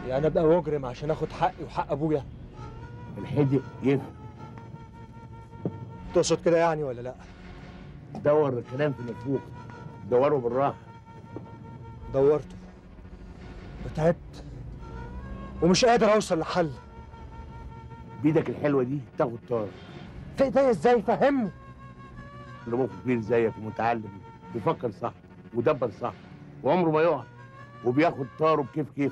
يعني ابقى مجرم عشان اخد حقي وحق ابويا الحدق يفهم تقصد كده يعني ولا لا دور الكلام في نفوخ دوره بالراحه دورته وتعبت ومش قادر اوصل لحل بيدك الحلوه دي تاخد طار في ايديا ازاي فهمني اللي مخه كبير زيك ومتعلم بيفكر صح ودبر صح وعمره ما يقع وبياخد طاره بكيف كيف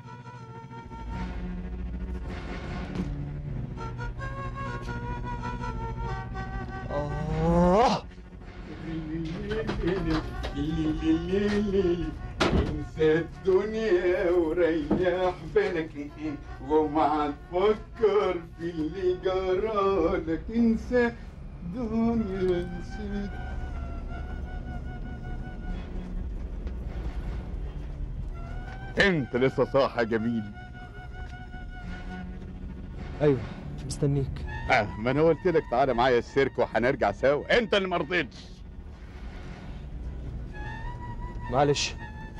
اه انسى الدنيا وريح بالك وما تفكر في اللي جرالك انسى الدنيا انسى انت لسه صاحي يا جميل ايوه مستنيك اه ما انا قلت لك تعالى معايا السيرك وهنرجع سوا انت اللي ما رضيتش معلش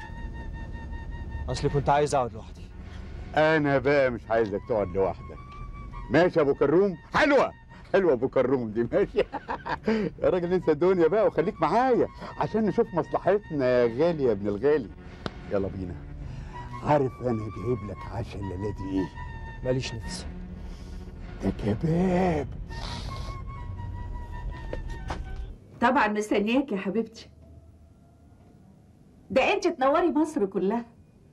اصلي كنت عايز اقعد لوحدي انا بقى مش عايزك تقعد لوحدك ماشي يا ابو كروم حلوه حلوه ابو كروم دي ماشي يا راجل انسى الدنيا بقى وخليك معايا عشان نشوف مصلحتنا يا غالي يا ابن الغالي يلا بينا عارف انا جايب لك عشاء الليله دي ايه ماليش نفس ده كباب طبعا مستنياك يا حبيبتي ده انت تنوري مصر كلها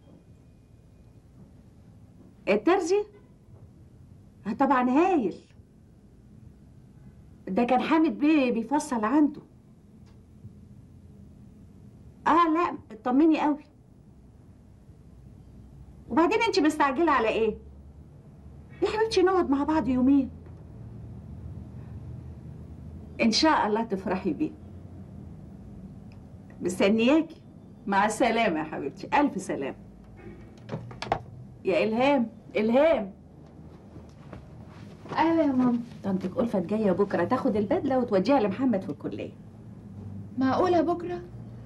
الترزي آه طبعا هايل ده كان حامد بيه بيفصل عنده اه لا اطمني قوي وبعدين انت مستعجله على ايه يا حبيبتي نقعد مع بعض يومين ان شاء الله تفرحي بيه مستنياكي مع السلامه يا حبيبتي الف سلامه يا الهام الهام ايوه يا ماما طنطك ألفت جايه بكره تاخد البدله وتوديها لمحمد في الكليه معقولة بكرة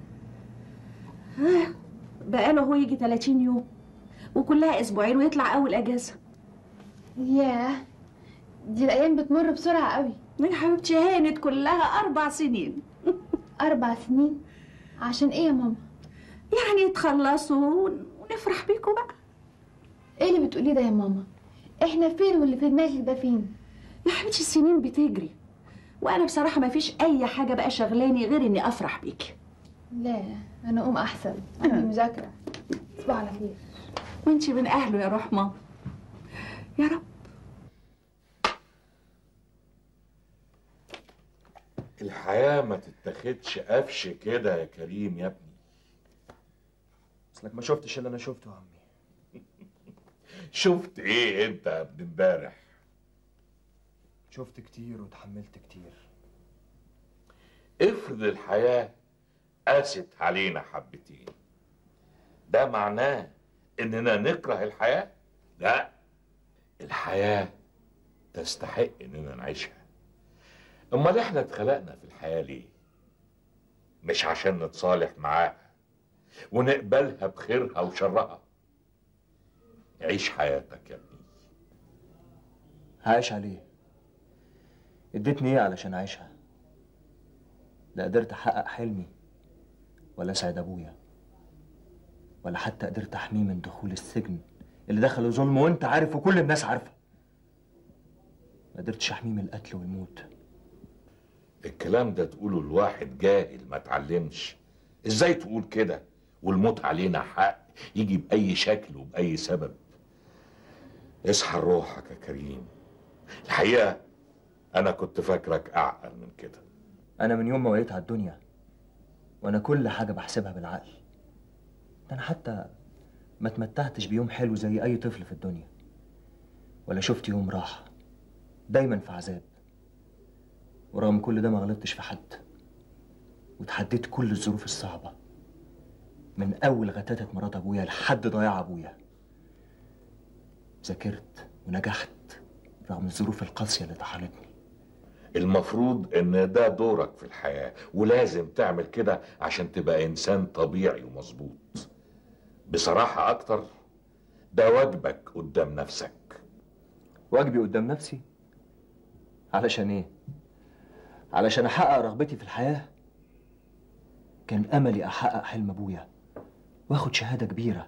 آه بقاله هو يجي 30 يوم وكلها اسبوعين ويطلع اول اجازه ياه دي الأيام بتمر بسرعة قوي يا حبيبتي هانت كلها اربع سنين أربع سنين عشان إيه يا ماما؟ يعني تخلصوا ونفرح بيكم بقى إيه اللي بتقوليه ده يا ماما؟ إحنا فين واللي في دماغك ده فين؟ يا حبيبتي السنين بتجري وانا بصراحه ما فيش اي حاجه بقى شغلاني غير اني افرح بيكي لا أنا أقوم أحسن عندي مذاكرة تصبح على خير وانتي من اهله يا روح ماما يا رب الحياة ما تتاخدش قفش كده يا كريم يا ابني اصلك ما شفتش اللي انا شفته يا عمي شفت ايه انت يا ابن امبارح شفت كتير وتحملت كتير افرض الحياة قاست علينا حبتين ده معناه اننا نكره الحياة لا الحياة تستحق اننا نعيشها امال احنا اتخلقنا في الحياة ليه مش عشان نتصالح معاها ونقبلها بخيرها وشرها عيش حياتك يا ابني هعيش عليه اديتني ايه علشان اعيشها لا قدرت احقق حلمي ولا اسعد ابويا ولا حتى قدرت احميه من دخول السجن اللي دخله ظلم وانت عارف وكل الناس عارفه ما قدرتش احميه من القتل والموت الكلام ده تقوله الواحد جاهل ما اتعلمش ازاي تقول كده والموت علينا حق يجي بأي شكل وبأي سبب اصحى لروحك يا كريم الحقيقة أنا كنت فاكرك أعقل من كده انا من يوم ما وقيت على الدنيا وانا كل حاجه بحسبها بالعقل ده انا حتى ما تمتعتش بيوم حلو زي اي طفل في الدنيا ولا شفت يوم راحه دايما في عذاب ورغم كل ده ما غلطتش في حد وتحديت كل الظروف الصعبه من اول غتاتة مرات ابويا لحد ضياع ابويا ذاكرت ونجحت رغم الظروف القاسيه اللي طحنتني المفروض إن ده دورك في الحياة ولازم تعمل كده عشان تبقى إنسان طبيعي ومظبوط بصراحة أكتر ده واجبك قدام نفسك واجبي قدام نفسي علشان ايه علشان احقق رغبتي في الحياه كان املي احقق حلم ابويا واخد شهاده كبيره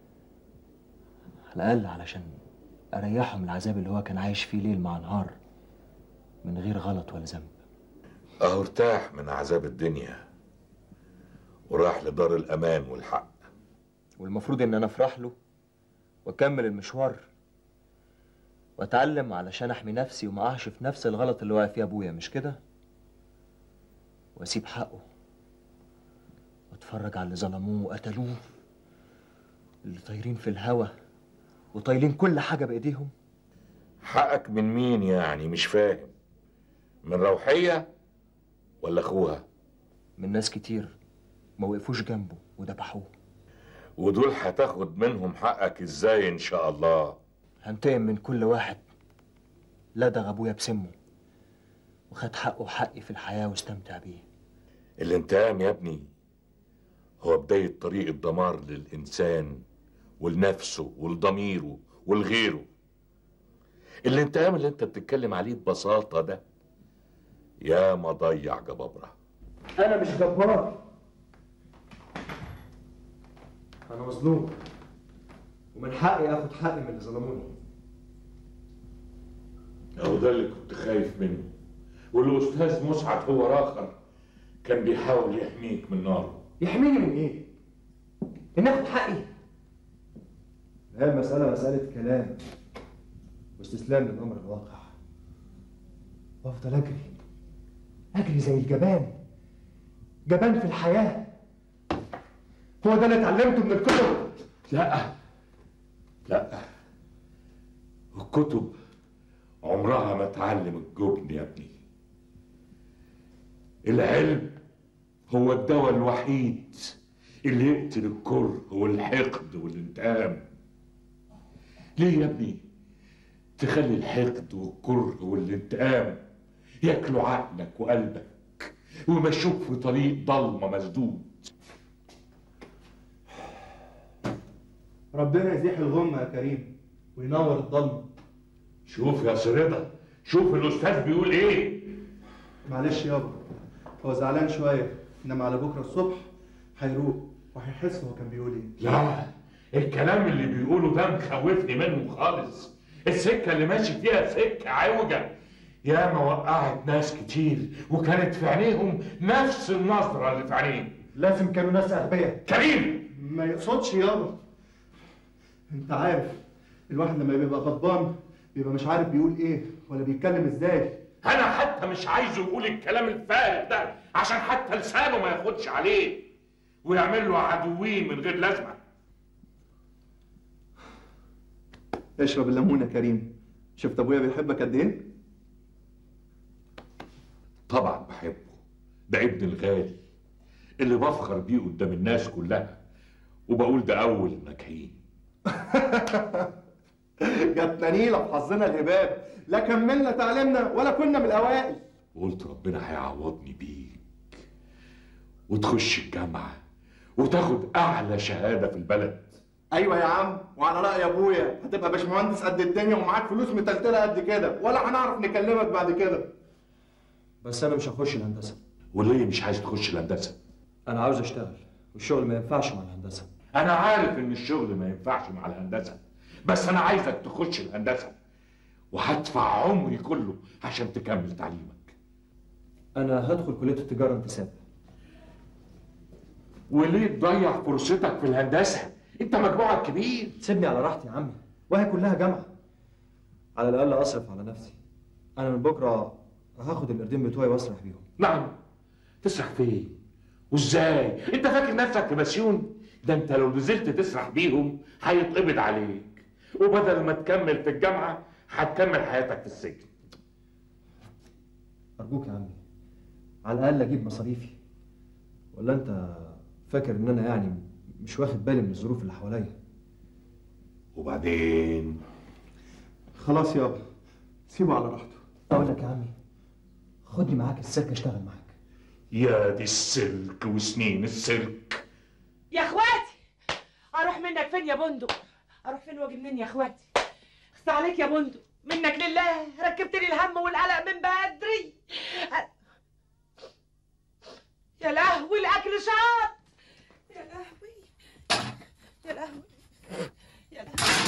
على الاقل علشان اريحه من العذاب اللي هو كان عايش فيه ليل مع نهار من غير غلط ولا ذنب اهو ارتاح من عذاب الدنيا وراح لدار الامان والحق والمفروض ان انا افرح له واكمل المشوار واتعلم علشان احمي نفسي وما اقعش في نفس الغلط اللي وقع فيه ابويا مش كده واسيب حقه واتفرج على اللي ظلموه وقتلوه اللي طايرين في الهوا وطايلين كل حاجه بايديهم حقك من مين يعني مش فاهم من روحية ولا اخوها من ناس كتير ما وقفوش جنبه وذبحوه ودول هتاخد منهم حقك ازاي ان شاء الله هنتقم من كل واحد لدغ ابويا بسمه وخد حقه وحقي في الحياه واستمتع بيه الانتقام يا ابني هو بداية طريق الدمار للإنسان ولنفسه ولضميره ولغيره الانتقام اللي انت بتتكلم عليه ببساطة ده يا ما ضيع جبابرة انا مش جبار انا مظلوم ومن حقي اخد حقي من اللي ظلموني هو ده اللي كنت خايف منه والأستاذ مسعد هو آخر كان بيحاول يحميك من ناره يحميني من ايه ان اخد حقي هي المساله مساله كلام واستسلام للامر الواقع وافضل اجري اجري زي الجبان جبان في الحياه هو ده اللي اتعلمته من الكتب لا لا الكتب عمرها ما تعلم الجبن يا ابني العلم هو الدواء الوحيد اللي يقتل الكره والحقد والانتقام ليه يا ابني تخلي الحقد والكره والانتقام ياكلوا عقلك وقلبك ويمشوك في طريق ضلمه مسدود ربنا يزيح الغمة يا كريم وينور الضلمة شوف يا سريدة شوف الاستاذ بيقول ايه معلش يابا هو زعلان شوية إنما على بكرة الصبح هيروق وهيحس هو كان بيقول إيه لا الكلام اللي بيقوله ده مخوفني منه خالص السكة اللي ماشي فيها سكة عوجة يا ما وقعت ناس كتير وكانت في عينيهم نفس النظرة اللي في عينيه لازم كانوا ناس أغبياء كريم ما يقصدش يابا أنت عارف الواحد لما بيبقى غضبان بيبقى مش عارف بيقول إيه ولا بيتكلم إزاي انا حتى مش عايزه يقول الكلام الفارغ ده عشان حتى لسانه ما ياخدش عليه ويعمل له عدوين من غير لازمه اشرب الليمون يا كريم شفت أبويا بيحبك قد إيه؟ طبعا بحبه ده ابن الغالي اللي بفخر بيه قدام الناس كلها وبقول ده اول ناجحين جاتنا نيلة في حظنا الهباب لا كملنا تعليمنا ولا كنا من الأوائل وقلت ربنا هيعوضني بيك وتخش الجامعه وتاخد اعلى شهاده في البلد ايوه يا عم وعلى راي ابويا هتبقى باشمهندس قد الدنيا ومعاك فلوس متلتله قد كده ولا هنعرف نكلمك بعد كده بس انا مش هخش الهندسه وليه مش عايز تخش الهندسه انا عاوز اشتغل والشغل ما ينفعش مع الهندسه انا عارف ان الشغل ما ينفعش مع الهندسه بس انا عايزك تخش الهندسه وهدفع عمري كله عشان تكمل تعليمك انا هدخل كليه التجاره انتساب وليه تضيع فرصتك في الهندسه انت مجموعك كبير سيبني على راحتي يا عمي وهي كلها جامعه على الاقل اصرف على نفسي انا من بكره هاخد القردين بتوعي واسرح بيهم نعم تسرح فين وازاي انت فاكر نفسك في مسيون ده انت لو نزلت تسرح بيهم هيتقبض عليك وبدل ما تكمل في الجامعه هتكمل حياتك في السجن ارجوك يا عمي على الاقل اجيب مصاريفي ولا انت فاكر ان انا يعني مش واخد بالي من الظروف اللي حواليا وبعدين خلاص يابا سيبه على راحته اقول لك يا عمي خدني معاك السيرك اشتغل معاك يا دي السلك وسنين السلك يا اخواتي اروح منك فين يا بندق اروح فين واجي منين يا اخواتي اخس عليك يا بندق منك لله ركبت لي الهم والقلق من بدري يا لهوي الاكل شاط يا لهوي يا لهوي يا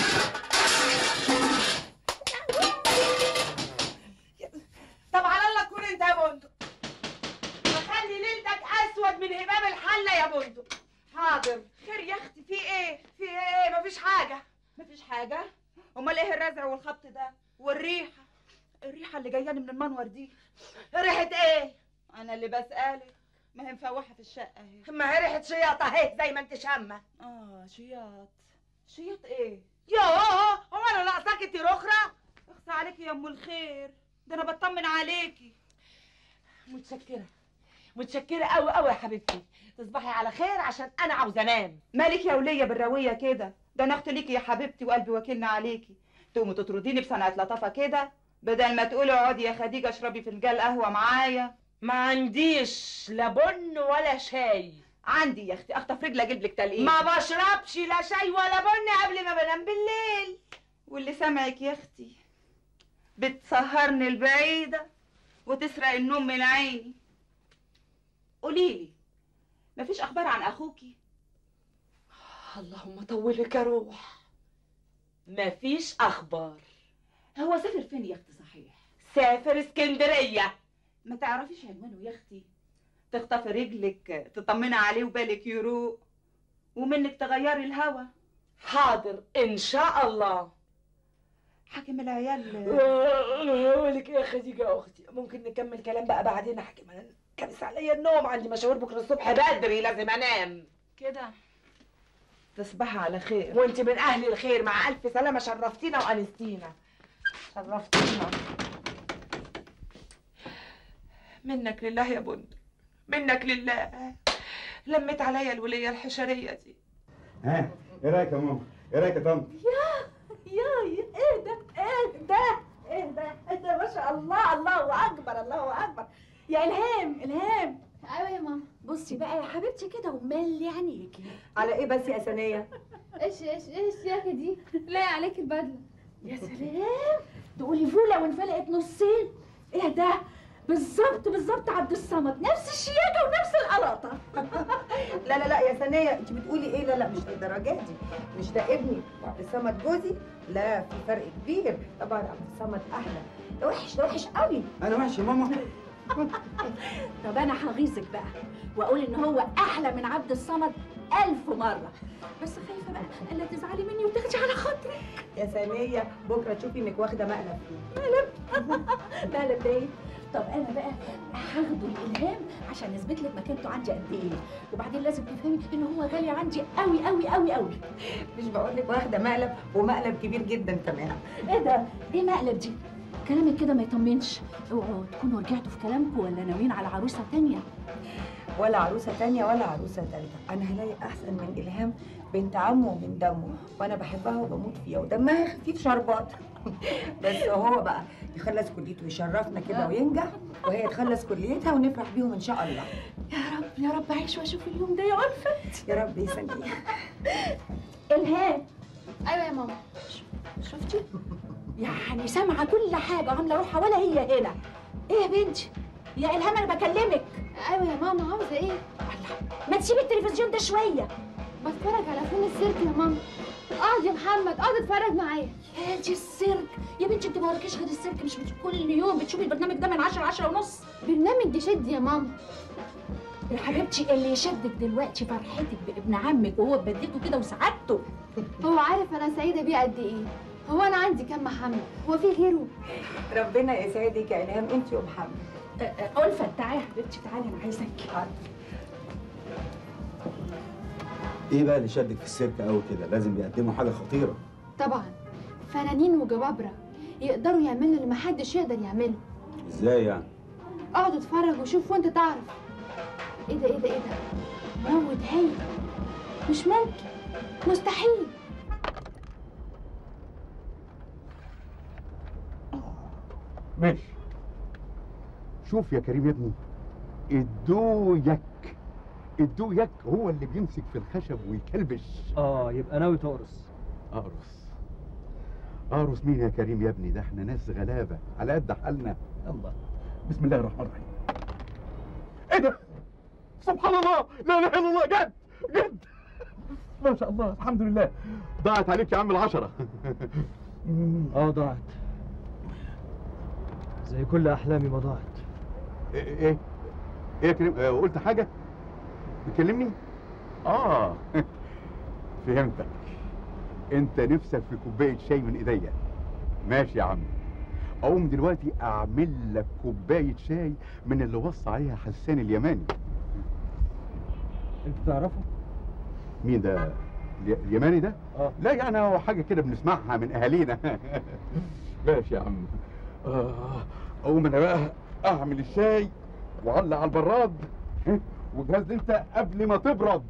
لهوي طب على الله تكون انت يا بندق وخلي ليلتك اسود من همام الحله يا بندق حاضر خير يا اختي في ايه في ايه مفيش حاجه مفيش حاجه امال ايه الرزع والخبط ده والريحه الريحه اللي جايه من المنور دي ريحه ايه انا اللي بسالك ما هي مفوحه في الشقه اهي ما هي ريحه شياط اهي زي ما انت شامه اه شياط شياط ايه يوه هو انا ناقصاكي انت رخره اخصى عليكي يا ام الخير ده انا بطمن عليكي متشكره متشكره قوي قوي يا حبيبتي تصبحي على خير عشان انا عاوزه انام مالك يا وليه بالرويه كده ده انا اخت ليكي يا حبيبتي وقلبي وكلنا عليكي تقوموا تطرديني بصنعه لطافه كده بدل ما تقولي اقعدي يا خديجه اشربي فنجان قهوه معايا ما عنديش لا بن ولا شاي عندي يا اختي اخطف رجلي اجيب لك تلقيح ما بشربش لا شاي ولا بن قبل ما بنام بالليل واللي سامعك يا اختي بتسهرني البعيده وتسرق النوم من عيني قوليلي مفيش اخبار عن اخوكي اللهم طولك يا روح مفيش اخبار هو سافر فين يا اختي صحيح سافر اسكندريه ما تعرفيش عنوانه يا اختي تخطفي رجلك تطمني عليه وبالك يروق ومنك تغيري الهوا حاضر ان شاء الله حاكم العيال ولك يا خديجه يا اختي ممكن نكمل كلام بقى بعدين احكي انا كابس عليا النوم عندي مشاوير بكره الصبح بدري لازم انام كده تصبحي على خير وانت من اهل الخير مع الف سلامه شرفتينا وانستينا شرفتينا منك لله يا بند منك لله لمت عليا الوليه الحشريه دي ها ايه رايك يا ماما ايه رايك يا طنط يا ايه ده ايه ده ايه ده ايه ده ما شاء الله الله اكبر الله اكبر يا الهام الهام ايوه يا ماما بصي بقى يا حبيبتي كده وملي عينيكي على ايه بس يا سنيه ايش ايش ايش الشياكه دي لاقي عليك البدله يا سلام تقولي فوله وانفلقت نصين ايه ده بالظبط بالظبط عبد الصمد نفس الشياكه ونفس القلاطه لا لا لا يا سنيه انت بتقولي ايه لا لا مش للدرجه دي مش ده ابني وعبد الصمد جوزي لا في فرق كبير طبعا عبد الصمد احلى ده وحش ده وحش قوي انا وحش يا ماما طب انا هغيظك بقى واقول ان هو احلى من عبد الصمد الف مره بس خايفه بقى الا تزعلي مني وتاخدي على خاطري يا سنيه بكره تشوفي انك واخده مقلب فيه مقلب ده ايه طب انا بقى هاخده الالهام عشان اثبت لك مكانته عندي قد ايه وبعدين لازم تفهمي ان هو غالي عندي قوي قوي قوي قوي مش بقول لك واخده مقلب ومقلب كبير جدا كمان ايه ده ايه مقلب دي كلامك كده ما يطمنش اوعوا تكونوا رجعتوا في كلامكم ولا ناويين على عروسه تانية ولا عروسه تانية ولا عروسه تالتة انا هلاقي احسن من الهام بنت عمه ومن دمه وانا بحبها وبموت فيها ودمها خفيف شربات بس هو بقى يخلص كليته ويشرفنا كده وينجح وهي تخلص كليتها ونفرح بيهم ان شاء الله يا رب يا رب اعيش واشوف اليوم ده يا ألفت يا رب يسلمك الهام ايوه يا ماما شفتي يعني سامعه كل حاجه عامله روحها ولا هي هنا ايه يا بنتي يا الهام انا بكلمك ايوه يا ماما عاوزه ايه ما تسيبي التلفزيون ده شويه بتفرج على فيلم السيرك يا ماما اقعد يا محمد اقعد اتفرج معايا يا دي السيرك يا بنتي انت ما وراكيش غير السيرك مش بت- كل يوم بتشوفي البرنامج ده من 10 ل 10 ونص برنامج يشد يا ماما يا حبيبتي اللي يشدك دلوقتي فرحتك بابن عمك وهو ببدلته كده وسعادته هو عارف انا سعيده بيه قد ايه هو انا عندي كام محمد هو في غيره ربنا يسعدك يا الهام انت ومحمد أ- أ- ألفت تعالي يا حبيبتي تعالي انا عايزك ايه بقى اللي شدك في السيرك قوي كده لازم يقدموا حاجه خطيره طبعا فنانين وجبابره يقدروا يعملوا اللي محدش يقدر يعمله ازاي يعني اقعد اتفرج وشوف وانت تعرف ايه ده ايه ده ايه ده موت هايل مش ممكن مستحيل ماشي شوف يا كريم يا ابني الدويك الدويك هو اللي بيمسك في الخشب ويكلبش اه يبقى ناوي تقرص اقرص اقرص مين يا كريم يا ابني ده احنا ناس غلابه على قد حالنا يلا بسم الله الرحمن الرحيم ايه ده سبحان الله لا اله الا الله جد جد ما شاء الله الحمد لله ضاعت عليك يا عم العشرة اه ضاعت زي كل احلامي ما ضاعت ايه ايه ايه يا كريم آه، قلت حاجة بتكلمني اه فهمتك انت نفسك في كوباية شاي من ايديا ماشي يا عم اقوم دلوقتي اعمل لك كوباية شاي من اللي وصى عليها حسان اليماني انت تعرفه مين ده الي- اليماني ده اه لا يعني هو حاجة كده بنسمعها من أهالينا ماشي يا عم آه، أقوم أنا بقى أعمل الشاي وأعلق على البراد ها؟ وجهز أنت قبل ما تبرد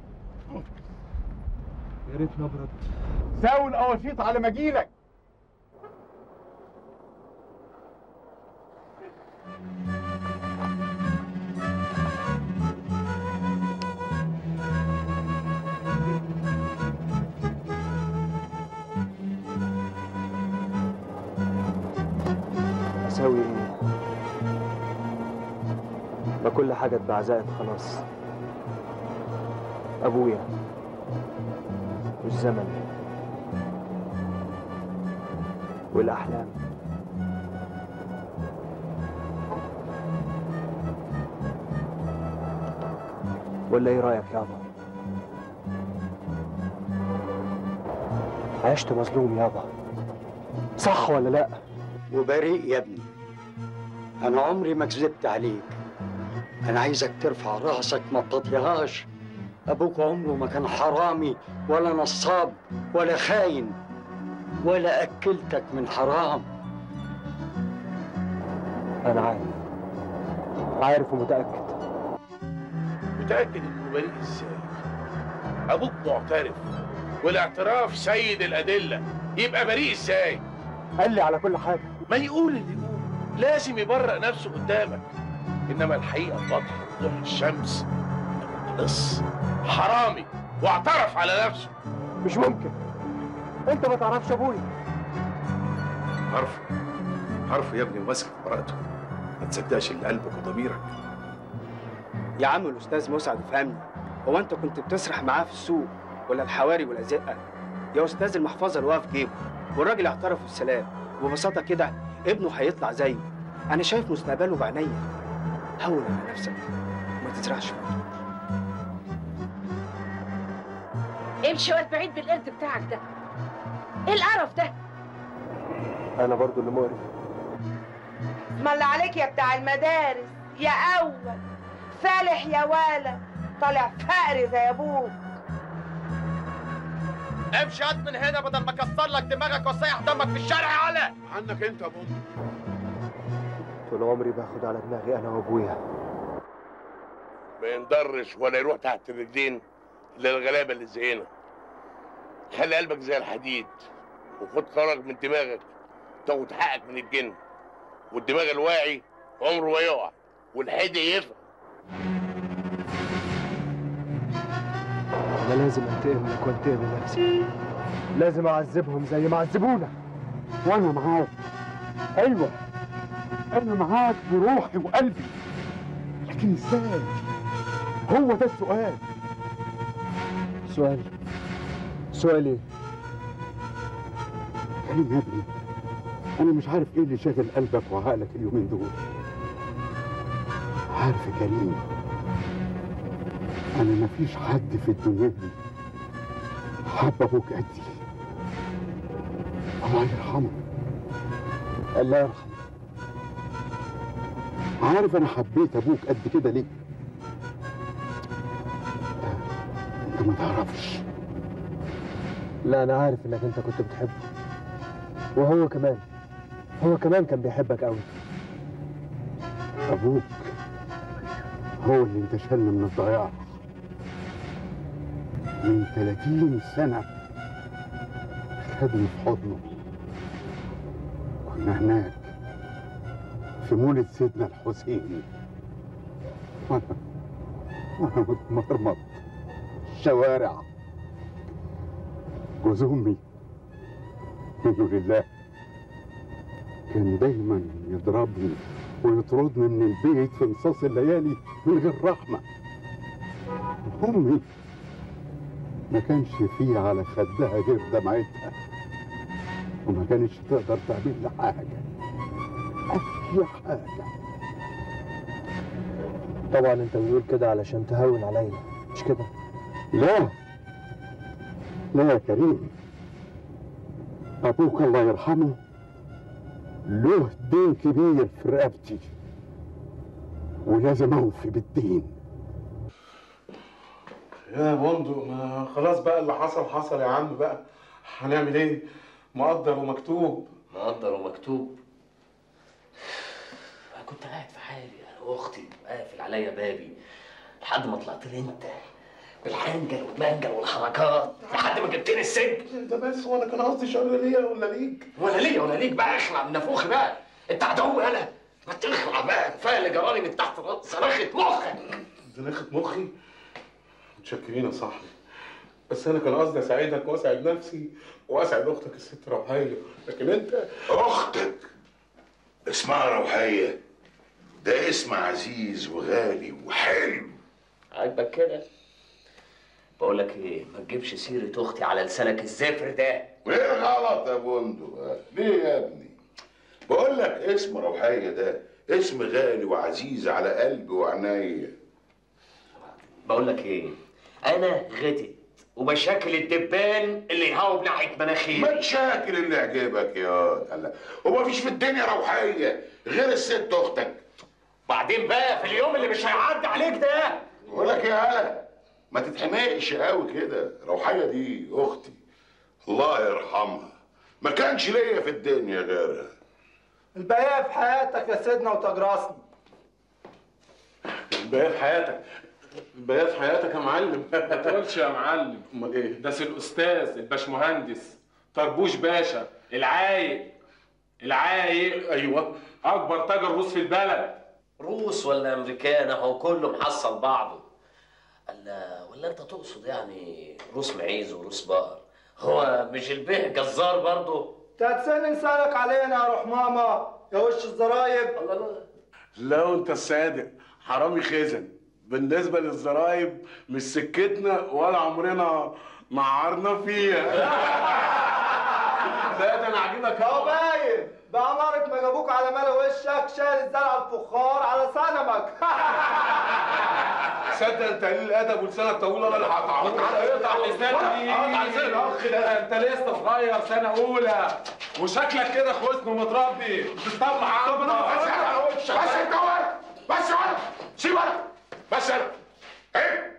يا ريت نبرد ساوي القواشيط على ما أجيلك اسوي ايه ما كل حاجه اتبعزقت خلاص ابويا والزمن والاحلام ولا ايه رايك يابا عشت مظلوم يابا صح ولا لا وبريء يا ابني انا عمري ما كذبت عليك انا عايزك ترفع راسك ما تطيهاش ابوك عمره ما كان حرامي ولا نصاب ولا خاين ولا اكلتك من حرام انا عارف عارف ومتاكد متأكد انه بريء ازاي؟ ابوك معترف والاعتراف سيد الادلة يبقى بريء ازاي؟ قال لي على كل حاجه ما يقول اللي يقول لازم يبرأ نفسه قدامك انما الحقيقة واضحة وضوح الشمس لص حرامي واعترف على نفسه مش ممكن انت ما تعرفش ابويا عارفه عارفه يا ابني وماسك براءته ما تصدقش اللي قلبك وضميرك يا عم الاستاذ مسعد فهمني هو انت كنت بتسرح معاه في السوق ولا الحواري والازقه يا استاذ المحفظه اللي واقف جيبه والراجل اعترف بالسلام وببساطه كده ابنه هيطلع زيه انا شايف مستقبله بعينيا هون على نفسك وما تسرحش في الأمور. امشي واد بعيد بالقرد بتاعك ده ايه القرف ده انا برضو اللي مقرف ما اللي عليك يا بتاع المدارس يا اول فالح يا ولا طالع فقري زي ابوك امشي هات من هنا بدل ما اكسر لك دماغك واسيح دمك في الشارع يا علا عنك انت يا بوم طول عمري باخد على دماغي انا وابويا ما ينضرش ولا يروح تحت الرجلين للغلابه اللي زينا خلي قلبك زي الحديد وخد قرارك من دماغك تاخد حقك من الجن والدماغ الواعي عمره ما يقع والحدي يفهم انا لازم انتقم لك وانتقم لنفسي لازم اعذبهم زي ما عذبونا وأنا معاك أيوة أنا معاك بروحي وقلبي لكن إزاي؟ هو ده السؤال سؤال سؤال ايه كريم يا ابني أنا مش عارف إيه اللي شاغل قلبك وعقلك اليومين دول عارف يا كريم أنا مفيش حد في الدنيا دي حب أبوك قدي الله يرحمه الله يرحمه عارف أنا حبيت أبوك قد كده ليه؟ أنت ما تعرفش لا انا عارف انك انت كنت بتحبه وهو كمان هو كمان كان بيحبك قوي أبوك هو اللي انتشلنا من الضياع من 30 سنة خدني في حضنه كنا هناك في مولد سيدنا الحسين وأنا وأنا متمرمط في الشوارع جوز أمي منه لله كان دايما يضربني ويطردني من البيت في نصاص الليالي من غير رحمة أمي ما كانش فيه على خدها غير دمعتها وما كانتش تقدر تعمل لي حاجة أي حاجة طبعا انت بتقول كده علشان تهون عليا مش كده لا لا يا كريم أبوك الله يرحمه له دين كبير في رقبتي ولازم أوفي بالدين يا بندق ما خلاص بقى اللي حصل حصل يا عم بقى هنعمل ايه مقدر ومكتوب مقدر ومكتوب أنا كنت قاعد في حالي انا واختي قافل عليا بابي لحد ما طلعت لي انت بالحنجل والمنجل والحركات لحد ما جبتني السجن ده بس وانا كان قصدي شر ليا ولا ليك ولا ليا ولا ليك بقى اخلع من نافوخي بقى انت عدو انا ما تخلع بقى كفايه اللي جرالي من تحت رأس صرخت مخك زنخت مخي متشكرين يا صاحبي بس انا كان قصدي اساعدك واسعد نفسي واسعد اختك الست روحيه لكن انت اختك اسمها روحيه ده اسم عزيز وغالي وحلو عاجبك كده بقول لك ايه ما تجيبش سيره اختي على لسانك الزفر ده وايه غلط يا بندق ليه يا ابني بقول لك اسم روحيه ده اسم غالي وعزيز على قلبي وعينيا بقول لك ايه انا غتت ومشاكل الدبان اللي يهاوب ناحيه مناخيري مشاكل اللي يعجبك يا هلا هو مفيش في الدنيا روحيه غير الست اختك بعدين بقى في اليوم اللي مش هيعدي عليك ده بقول لك يا هلا ما تتحمقش قوي كده روحيه دي اختي الله يرحمها ما كانش ليا في الدنيا غيرها البقية في حياتك يا سيدنا وتجرسني الباقي في حياتك الباقي في حياتك يا معلم ما تقولش يا معلم امال ايه ده سي الاستاذ الباشمهندس طربوش باشا العايق العايق ايوه اكبر تاجر روس في البلد روس ولا امريكان اهو كله محصل بعضه الا ولا انت تقصد يعني روس معيز وروس بقر هو مش البيه جزار برضه تتسن لسانك علينا يا روح ماما يا وش الزرايب لو انت الصادق حرامي خزن بالنسبه للزرايب مش سكتنا ولا عمرنا نعرنا فيها لا ده انا عاجبك اهو باين بأمارة ما جابوك على مال وشك شايل الزرع الفخار على صنمك صدق انت قليل الادب ولسانك طويل انا اللي هقطعه اقطع لساني اقطع لساني الاخ ده انت لسه صغير سنه اولى وشكلك كده خسن ومتربي بتطلع طب انا بس بس انت ورا بس ورا سيب ورا بس انا ايه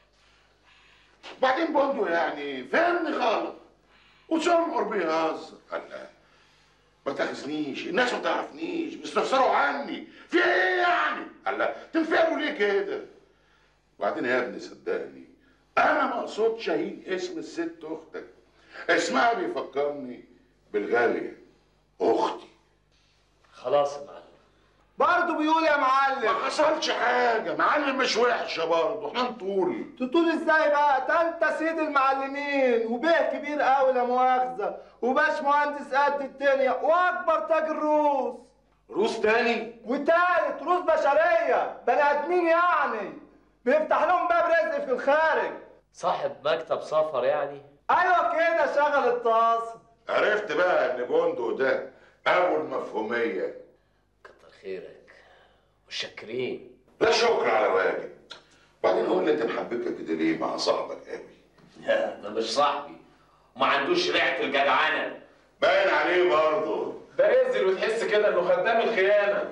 بعدين بندق يعني فهمني غلط وسمر بيهزر الله ما تاخذنيش الناس ما تعرفنيش بيستفسروا عني في ايه يعني الله تنفعلوا ليه كده وبعدين يا ابني صدقني انا ما اقصدش اهين اسم الست اختك اسمها بيفكرني بالغاليه اختي خلاص يا معلم برضه بيقول يا معلم ما حصلش حاجه معلم مش وحشه برضه احنا نطول تطول ازاي بقى ده انت سيد المعلمين وبيه كبير قوي لا مؤاخذه وباش مهندس قد الدنيا واكبر تاجر روس روس تاني وتالت روس بشريه بني ادمين يعني بيفتح لهم باب رزق في الخارج صاحب مكتب سفر يعني ايوه كده شغل الطاس عرفت بقى ان بندق ده ابو المفهوميه كتر خيرك متشكرين لا شكر على واجب بعدين قول لي انت محبكه كده ليه مع صاحبك قوي لا ده مش صاحبي وما عندوش ريحه الجدعنه باين عليه برضه ده انزل وتحس كده انه خدام الخيانه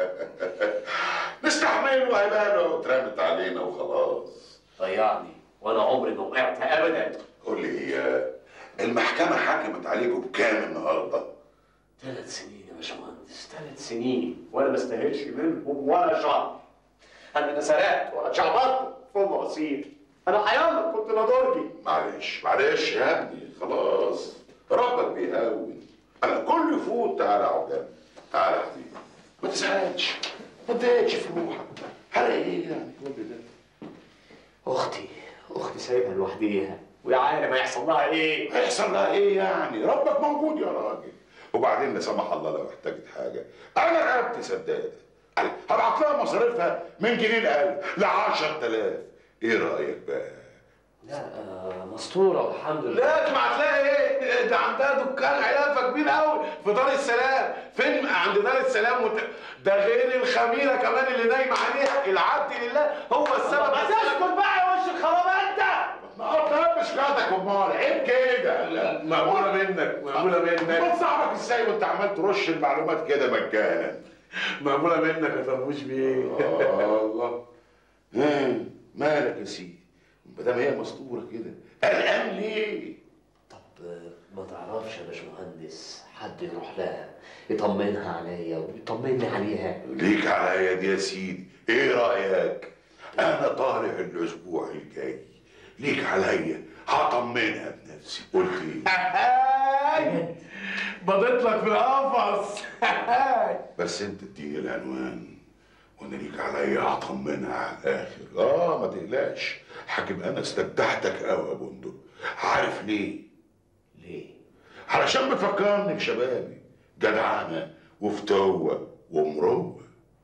نستحمله هيبقى اترمت علينا وخلاص ضيعني وانا عمري ما وقعت ابدا قول لي هي المحكمه حكمت عليكم بكام النهارده ثلاث سنين يا باشمهندس ثلاث سنين وانا ما استاهلش منهم ولا شهر انا لا سرقت ولا شعبطت في مواسير انا حيامك كنت نادرجي معلش معلش يا ابني خلاص ربك بيهون انا كل يفوت تعالى اقعد جنبي تعالى يا حبيبي ما تزعلش ما تضايقش في روحك حرق ايه يعني كل ده اختي اختي سايبها لوحديها ويا عالم هيحصل لها ايه هيحصل لها ايه يعني ربك موجود يا راجل وبعدين لا سمح الله لو احتاجت حاجه انا رقبتي سداده أنا هبعت لها مصاريفها من جنيه الألف ل 10000 ايه رايك بقى لا آه، مستوره والحمد لله لا ما هتلاقي ايه ده عندها دكان علافه كبير قوي في دار السلام فين عند دار السلام وت... ده غير الخميره كمان اللي نايمه عليها العبد لله هو السبب ما تسكت بقى يا وش الخراب انت ما مش قاعدك امال عيب كده لا مقبوله منك مقبوله منك امال صاحبك ازاي وانت عمال ترش المعلومات كده مجانا مقبوله منك يا طربوش بيه الله ها مالك يا سيدي ما دام هي مستوره كده قلقان ليه ما تعرفش يا باشمهندس حد يروح لها يطمنها عليا ويطمني عليها ليك عليا دي يا سيدي ايه رايك انا طالع الاسبوع الجاي ليك عليا هطمنها بنفسي قلت ايه بضيت لك في القفص بس انت اديني العنوان وانا ليك عليا هطمنها على الاخر اه ما تقلقش حاكم انا استبدعتك قوي يا بندق عارف ليه ليه علشان بتفكرني بشبابي جدعانه وفتوه ومروه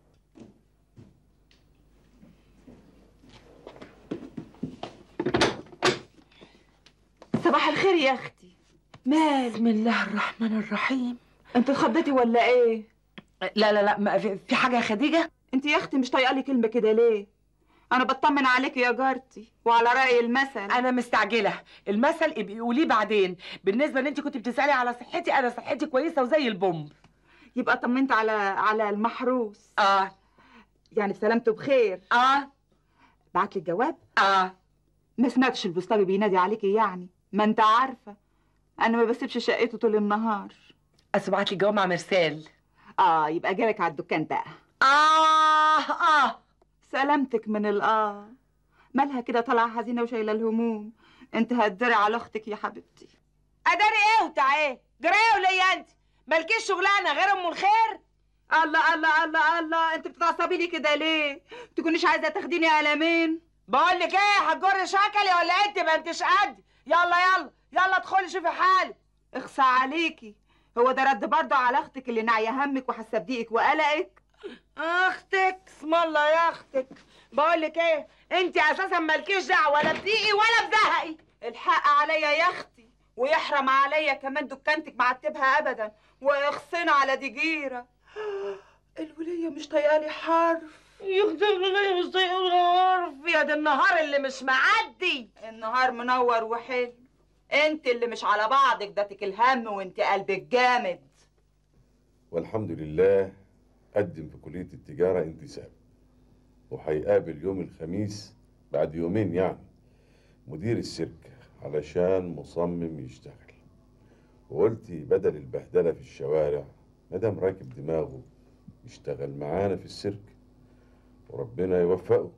صباح الخير يا اختي مال بسم الله الرحمن الرحيم انت اتخضيتي ولا ايه لا لا لا ما في, في حاجه يا خديجه انت يا اختي مش طايقه لي كلمه كده ليه انا بطمن عليك يا جارتي وعلى راي المثل انا مستعجله المثل ابقي قوليه بعدين بالنسبه ان انت كنت بتسالي على صحتي انا صحتي كويسه وزي البومب يبقى طمنت على على المحروس اه يعني بسلامته بخير اه بعت لي الجواب اه ما سمعتش البسطامي بينادي عليكي يعني ما انت عارفه انا ما بسيبش شقته طول النهار بس بعت لي الجواب مع مرسال اه يبقى جالك على الدكان بقى اه اه سلامتك من الاه مالها كده طالعه حزينه وشايله الهموم انت هتدري على اختك يا حبيبتي اداري ايه وتعالى جرايه وليا انت مالكيش شغلانه غير ام الخير الله الله الله الله انت بتعصبي لي كده ليه تكونيش عايزه تاخديني قلمين بقول لك ايه هتجر شكلي ولا انت ما انتش قدي يلا يلا يلا ادخلي شوفي حالك اخصى عليكي هو ده رد برضه على اختك اللي ناعيه همك وحاسه بضيقك وقلقك اختك اسم الله يا اختك بقول لك ايه انت اساسا مالكيش دعوه ولا بضيقي ولا بزهقي الحق عليا يا اختي ويحرم عليا كمان دكانتك معتبها ابدا واخصينا على دي جيره الوليه مش طايقالي حرف يا اختي الوليه مش طايقالي حرف يا ده النهار اللي مش معدي النهار منور وحلو انت اللي مش على بعضك داتك الهم وانت قلبك جامد والحمد لله قدم في كلية التجارة انتساب وهيقابل يوم الخميس بعد يومين يعني مدير السيرك علشان مصمم يشتغل وقلت بدل البهدلة في الشوارع مادام راكب دماغه يشتغل معانا في السيرك وربنا يوفقه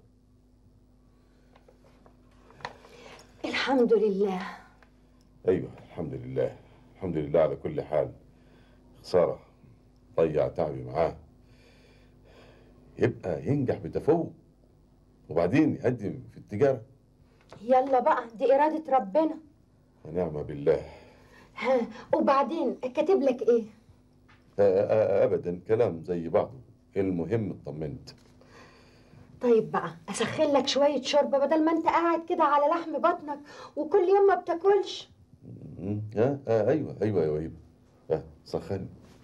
الحمد لله ايوه الحمد لله الحمد لله على كل حال خساره ضيع تعبي معاه يبقى ينجح بتفوق وبعدين يقدم في التجاره يلا بقى دي إرادة ربنا ونعم بالله ها وبعدين كاتب لك ايه آه، آه، ابدا كلام زي بعضه المهم اطمنت طيب بقى اسخن لك شويه شوربه بدل ما انت قاعد كده على لحم بطنك وكل يوم ما بتاكلش مم، آه, آه ايوه ايوه ايوه ايوه آه سخني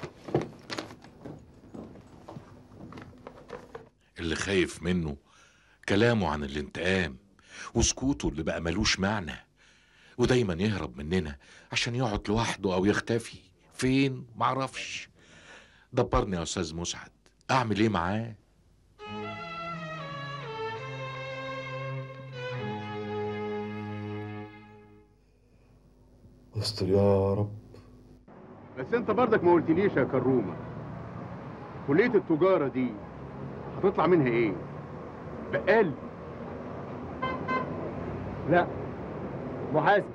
اللي خايف منه كلامه عن الانتقام وسكوته اللي بقى ملوش معنى ودايما يهرب مننا عشان يقعد لوحده او يختفي فين معرفش دبرني يا استاذ مسعد اعمل ايه معاه استر يا رب بس انت برضك ما قلتليش يا كرومه كليه التجاره دي هتطلع منها ايه بقال لا محاسب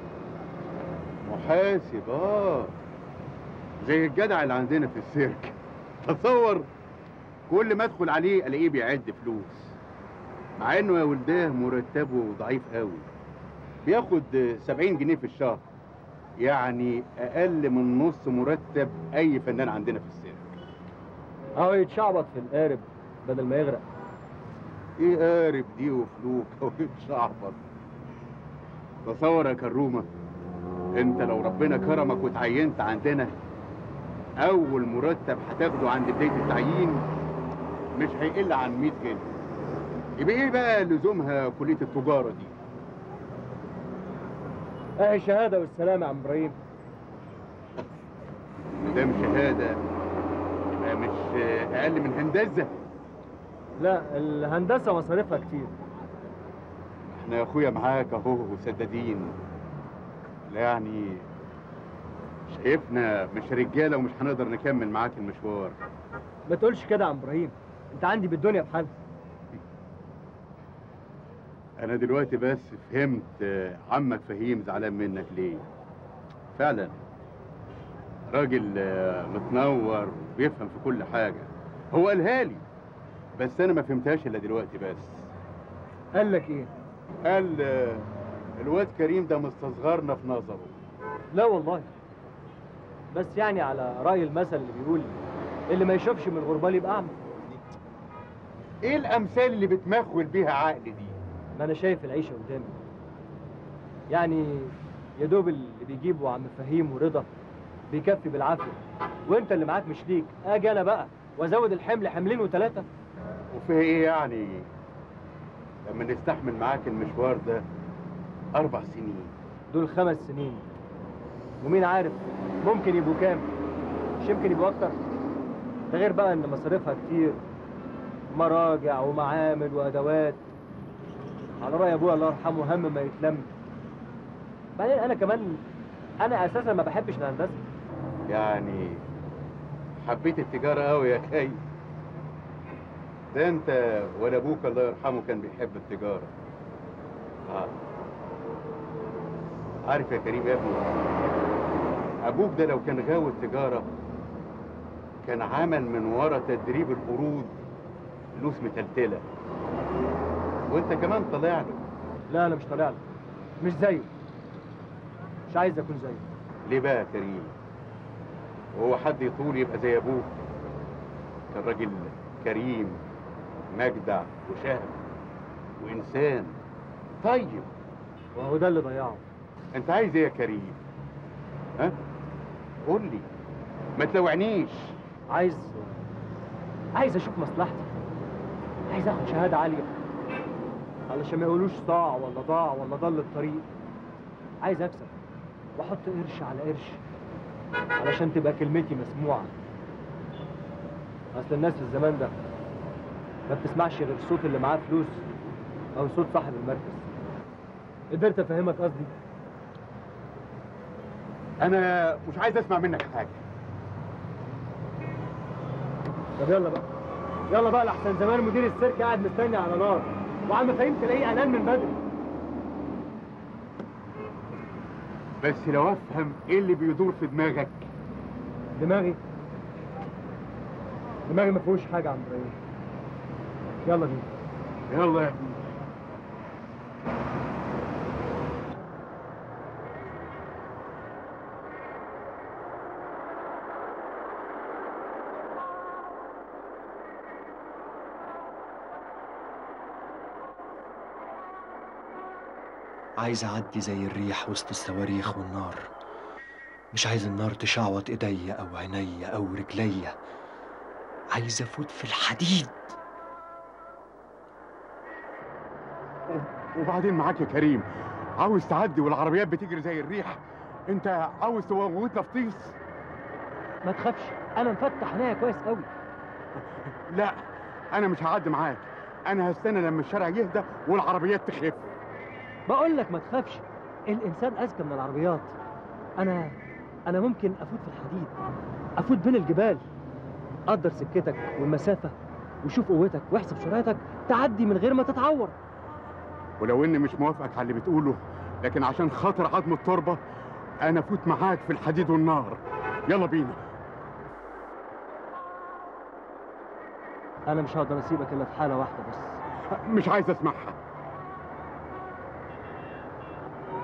محاسب اه زي الجدع اللي عندنا في السيرك تصور كل ما ادخل عليه الاقيه بيعد فلوس مع انه يا ولداه مرتبه ضعيف قوي بياخد 70 جنيه في الشهر يعني اقل من نص مرتب اي فنان عندنا في السيرك اهو يتشعبط في القارب بدل ما يغرق ايه قارب دي وفلوكه ويتشعبط تصور يا كرومه انت لو ربنا كرمك وتعينت عندنا اول مرتب هتاخده عند بدايه التعيين مش هيقل عن 100 جنيه يبقى ايه بقى لزومها كليه التجاره دي اهي شهاده والسلام يا عم ابراهيم مدام شهاده يبقى مش اقل من هندسه لا الهندسه مصاريفها كتير احنا يا اخويا معاك اهو وسدادين لا يعني شايفنا مش رجاله ومش هنقدر نكمل معاك المشوار ما تقولش كده يا عم ابراهيم انت عندي بالدنيا بحالها انا دلوقتي بس فهمت آه، عمك فهيم زعلان منك ليه فعلا راجل آه، متنور وبيفهم في كل حاجه هو قالها لي بس انا ما فهمتهاش الا دلوقتي بس قال لك ايه قال آه، الواد كريم ده مستصغرنا في نظره لا والله بس يعني على راي المثل اللي بيقول اللي ما يشوفش من الغربال يبقى اعمى ايه الامثال اللي بتمخول بيها عقل دي ما انا شايف العيشه قدامي يعني يا دوب اللي بيجيبه عم فهيم ورضا بيكفي بالعافيه وانت اللي معاك مش ليك اجي انا بقى وازود الحمل حملين وثلاثه وفيه ايه يعني لما نستحمل معاك المشوار ده اربع سنين دول خمس سنين ومين عارف ممكن يبقوا كام مش يمكن يبقوا اكتر ده غير بقى ان مصاريفها كتير مراجع ومعامل وادوات على راي ابويا الله يرحمه هم ما يتلم بعدين انا كمان انا اساسا ما بحبش الهندسه يعني حبيت التجارة قوي يا كي ده انت ولا ابوك الله يرحمه كان بيحب التجارة آه. عارف يا كريم يا ابني ابوك ده لو كان غاوي التجارة كان عمل من ورا تدريب القروض فلوس متلتلة وانت كمان طالع له لا انا مش طالع له مش زيه مش عايز اكون زيه ليه بقى يا كريم وهو حد يطول يبقى زي ابوه كان راجل كريم مجدع وشهم وانسان طيب وهو ده اللي ضيعه انت عايز ايه يا كريم ها قول لي ما تلوعنيش عايز عايز اشوف مصلحتي عايز اخد شهاده عاليه علشان ما يقولوش ضاع ولا ضاع ولا ضل الطريق عايز اكسب واحط قرش على قرش علشان تبقى كلمتي مسموعه اصل الناس في الزمان ده ما بتسمعش غير صوت اللي معاه فلوس او صوت صاحب المركز قدرت افهمك قصدي انا مش عايز اسمع منك حاجه طب يلا بقى يلا بقى لحسن زمان مدير السيرك قاعد مستني على نار وعم فهيم تلاقيه قلقان من بدري بس لو افهم ايه اللي بيدور في دماغك دماغي دماغي ما فيهوش حاجه يا عم ابراهيم يلا بينا يلا يا ابني عايز أعدي زي الريح وسط الصواريخ والنار مش عايز النار تشعوط إيديا أو عينيا أو رجليا عايز أفوت في الحديد وبعدين معاك يا كريم عاوز تعدي والعربيات بتجري زي الريح انت عاوز تموتنا في طيس ما تخافش انا مفتح عينيا كويس قوي لا انا مش هعدي معاك انا هستنى لما الشارع يهدى والعربيات تخف بقول لك ما تخافش الانسان اذكى من العربيات انا انا ممكن افوت في الحديد افوت بين الجبال قدر سكتك والمسافه وشوف قوتك واحسب سرعتك تعدي من غير ما تتعور ولو اني مش موافقك على اللي بتقوله لكن عشان خاطر عظم التربه انا افوت معاك في الحديد والنار يلا بينا انا مش هقدر اسيبك الا في حاله واحده بس مش عايز اسمعها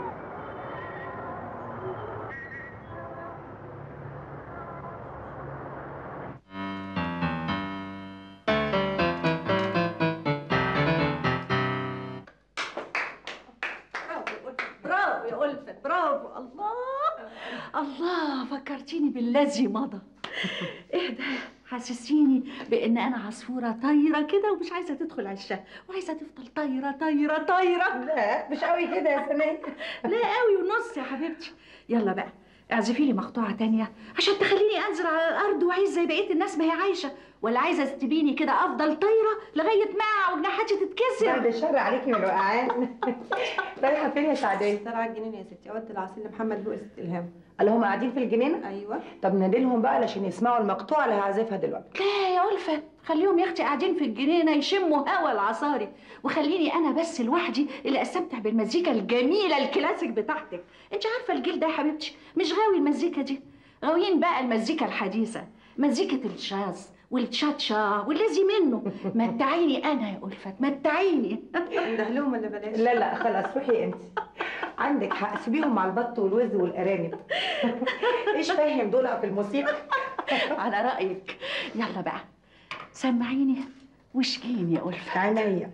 الله فكرتيني بالذي مضى ايه ده حسسيني بان انا عصفوره طايره كده ومش عايزه تدخل عشها وعايزه تفضل طايره طايره طايره لا مش قوي كده يا سنية لا قوي ونص يا حبيبتي يلا بقى اعزفي لي مقطوعه تانية عشان تخليني انزل على الارض واعيش زي بقيه الناس ما هي عايشه ولا عايزه تسيبيني كده افضل طايره لغايه ما اقع وجناحاتي تتكسر بعد الشر عليكي من الوقعان رايحه فين يا سعديه؟ طالعه الجنينه يا ستي اودي العسل لمحمد لؤي ست الهام اللي هم قاعدين في الجنينه؟ ايوه طب نادلهم بقى علشان يسمعوا المقطوعه اللي هعزفها دلوقتي لا يا ألفة خليهم يا اختي قاعدين في الجنينه يشموا هوا العصاري وخليني انا بس لوحدي اللي استمتع بالمزيكا الجميله الكلاسيك بتاعتك انت عارفه الجيل ده يا حبيبتي مش غاوي المزيكا دي غاويين بقى المزيكا الحديثه مزيكه الجاز والتشاتشا والذي منه متعيني انا يا ألفة متعيني ندهلهم ولا بلاش؟ لا لا خلاص روحي انت عندك حق سيبيهم مع البط والوز والارانب ايش فاهم دول في الموسيقى على رايك يلا بقى سمعيني وشكيني يا ألفة عينيا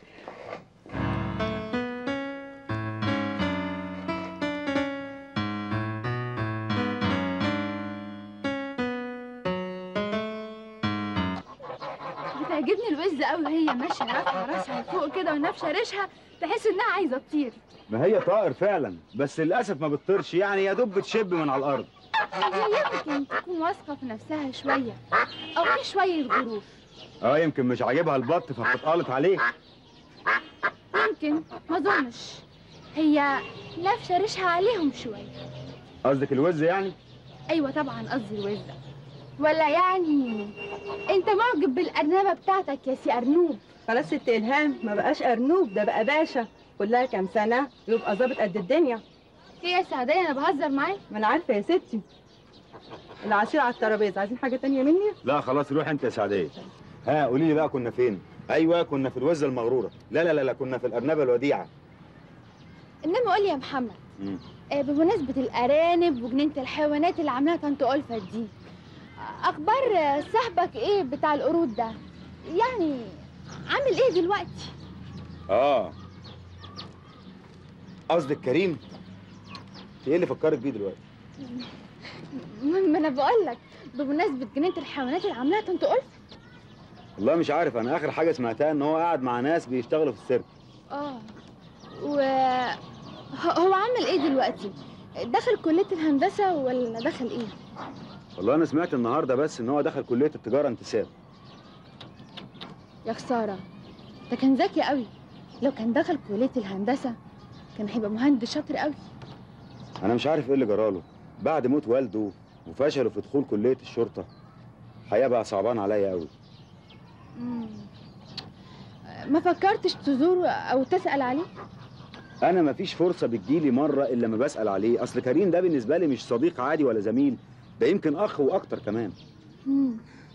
بتعجبني الوز قوي وهي ماشيه رافعه راسها لفوق كده ونفشه ريشها تحس انها عايزه تطير ما هي طائر فعلا بس للاسف ما بتطيرش يعني يا دوب بتشب من على الارض هي يمكن تكون واثقه في نفسها شويه او في شويه غرور اه يمكن مش عاجبها البط فبتتقلط عليه يمكن ما اظنش هي لافشه ريشها عليهم شويه قصدك الوز يعني ايوه طبعا قصدي الوزه ولا يعني انت معجب بالارنبه بتاعتك يا سي ارنوب خلاص ست الهام ما بقاش ارنوب ده بقى باشا كلها كام سنه يبقى ظابط قد الدنيا ايه يا سعديه انا بهزر معاك ما انا عارفه يا ستي العصير على الترابيزه عايزين حاجه تانية مني لا خلاص روح انت يا سعديه ها قولي لي بقى كنا فين ايوه كنا في الوزه المغروره لا لا لا لا كنا في الارنبه الوديعه انما قول لي يا محمد مم. آه، بمناسبة الأرانب وجنينة الحيوانات اللي عاملاها طنط ألفة دي أخبار آه، صاحبك إيه بتاع القرود ده؟ يعني عامل إيه دلوقتي؟ اه قصدك كريم ايه اللي فكرك بيه دلوقتي ما ما أنا بقول لك بمناسبة جنينة الحيوانات اللي عاملاها طنط ألفة والله مش عارف انا اخر حاجه سمعتها ان هو قاعد مع ناس بيشتغلوا في السيرك آه و ه- هو عامل إيه دلوقتي؟ دخل كلية الهندسة ولا دخل إيه؟ والله انا سمعت النهارده بس ان هو دخل كليه التجاره انتساب يا خسارة ده كان ذكي قوي لو كان دخل كلية الهندسة كان هيبقى مهندس شاطر قوي انا مش عارف ايه اللي جراله بعد موت والده وفشله في دخول كليه الشرطه الحقيقه بقى صعبان عليا قوي مم. ما فكرتش تزوره او تسأل عليه انا مفيش فرصه بتجيلي مره الا لما بسال عليه اصل كريم ده بالنسبه لي مش صديق عادي ولا زميل ده يمكن اخ واكتر كمان مم.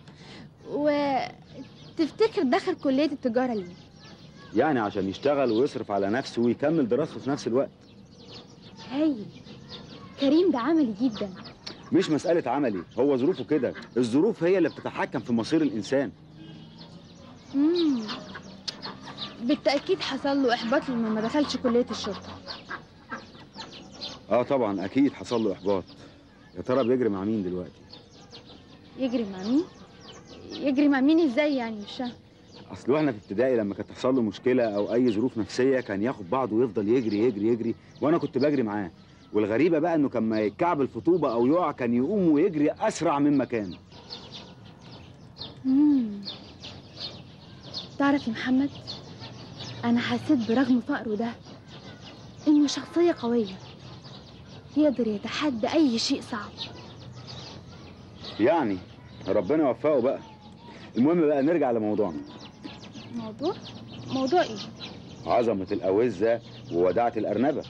وتفتكر دخل كلية التجارة ليه يعني عشان يشتغل ويصرف على نفسه ويكمل دراسته في نفس الوقت هايل كريم ده عملي جدا مش مساله عملي هو ظروفه كده الظروف هي اللي بتتحكم في مصير الانسان مم. بالتأكيد حصل له إحباط لما ما دخلش كلية الشرطة اه طبعا اكيد حصل له احباط يا ترى بيجري مع مين دلوقتي يجري مع مين؟ يجري مع مين ازاي يعني مش فاهم اصل واحنا في ابتدائي لما كانت تحصل له مشكله او اي ظروف نفسيه كان ياخد بعضه ويفضل يجري يجري يجري وانا كنت بجري معاه والغريبه بقى انه كان ما يتكعبل في طوبه او يقع كان يقوم ويجري اسرع مما كان مم. تعرف يا محمد أنا حسيت برغم فقره ده إنه شخصية قوية يقدر يتحدى أي شيء صعب يعني ربنا يوفقه بقى المهم بقى نرجع لموضوعنا موضوع موضوع إيه؟ عظمه الاوزه ووداعه الارنبه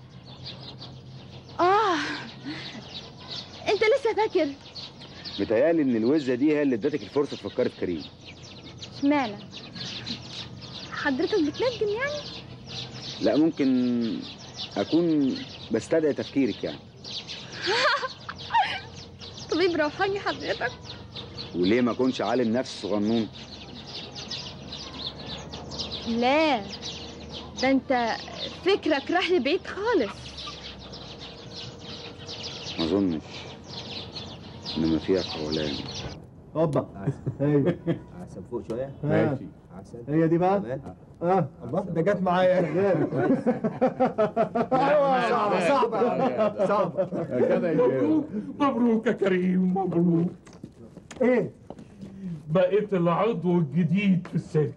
آه أنت لسه فاكر متهيألي ان الوزه دي هي اللي ادتك الفرصه تفكري في كريم اشمعنى حضرتك بتنجم يعني لا ممكن اكون بستدعي تفكيرك يعني طبيب روحاني حضرتك وليه ما اكونش عالم نفس صغنون لا ده انت فكرك راح لبعيد خالص ما اظنش انما فيها قولان هوبا ايوه احسن فوق شويه ماشي. هي دي بقى اه الله ده جت معايا ايوه صعبه صعبه صعبه مبروك مبروك يا كريم مبروك ايه بقيت العضو الجديد في السيرك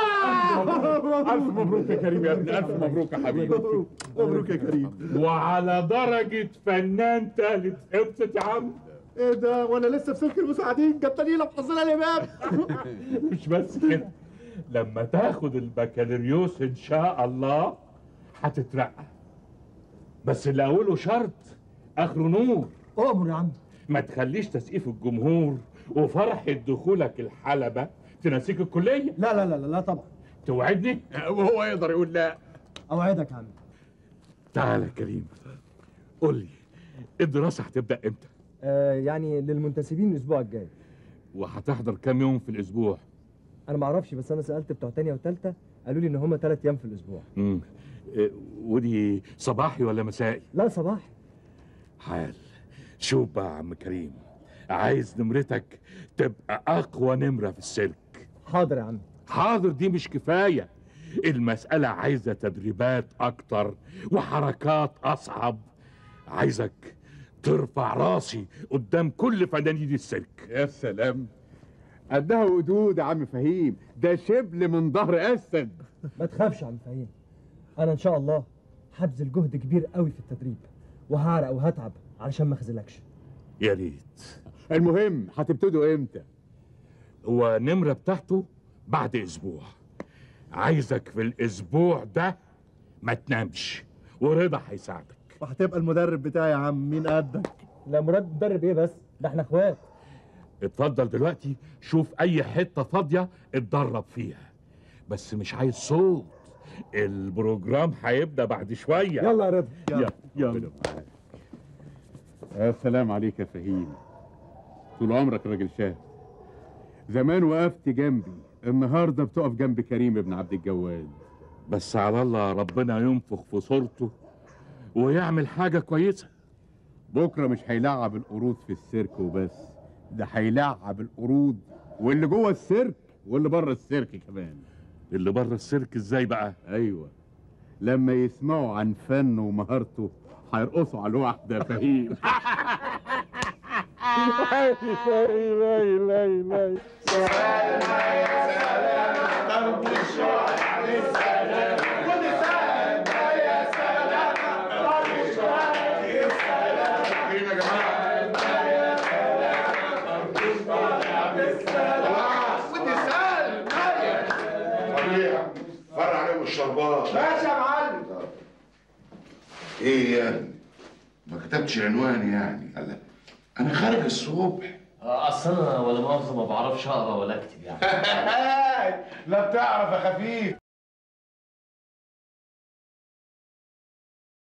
ألف مبروك يا كريم يا ابني ألف مبروك يا حبيبي مبروك يا كريم وعلى درجة فنان تالت ابسط يا عم ايه ده وانا لسه في سلك المساعدين جبتني لك حظنا الامام مش بس كده لما تاخد البكالوريوس ان شاء الله هتترقى بس اللي اقوله شرط اخره نور امر يا عم ما تخليش تسقيف الجمهور وفرحة دخولك الحلبة تنسيك الكلية لا لا لا لا, لا طبعا توعدني وهو يقدر يقول لا اوعدك يا عم تعالى يا كريم قول لي الدراسة هتبدأ امتى آه يعني للمنتسبين الاسبوع الجاي وهتحضر كام يوم في الاسبوع انا ما اعرفش بس انا سالت بتوع تانية وتالتة قالوا لي ان هم ثلاث ايام في الاسبوع امم إيه، ودي صباحي ولا مسائي لا صباح حال شوف بقى يا عم كريم عايز نمرتك تبقى اقوى نمرة في السيرك حاضر يا عم حاضر دي مش كفاية المسألة عايزة تدريبات أكتر وحركات أصعب عايزك ترفع راسي قدام كل فنانين السيرك يا سلام قدها وقدود يا عم فهيم ده شبل من ظهر اسد ما تخافش يا عم فهيم انا ان شاء الله هبذل جهد كبير قوي في التدريب وهعرق وهتعب علشان ما اخذلكش يا ريت المهم هتبتدوا امتى هو النمرة بتاعته بعد أسبوع عايزك في الأسبوع ده ما تنامش ورضا هيساعدك وهتبقى المدرب بتاعي يا عم مين قدك لا مراد مدرب ايه بس ده احنا اخوات اتفضل دلوقتي شوف أي حتة فاضية اتدرب فيها بس مش عايز صوت البروجرام هيبدأ بعد شوية يلا يا رضا يلا يلا يا سلام عليك يا فهيم طول عمرك راجل شاب زمان وقفت جنبي النهارده بتقف جنب كريم ابن عبد الجواد بس على الله ربنا ينفخ في صورته ويعمل حاجة كويسة بكره مش هيلعب القرود في السيرك وبس ده هيلعب القرود واللي جوه السيرك واللي بره السيرك كمان اللي بره السيرك ازاي بقى ايوه لما يسمعوا عن فنه ومهارته هيرقصوا على الواحده يا فهيم طبيعي فرع عليهم الشربات ماشي يا معلم ايه يعني ما كتبتش عنواني يعني قال انا خارج الصبح اصل انا ولا مؤاخذه ما بعرفش اقرا ولا اكتب يعني لا بتعرف يا خفيف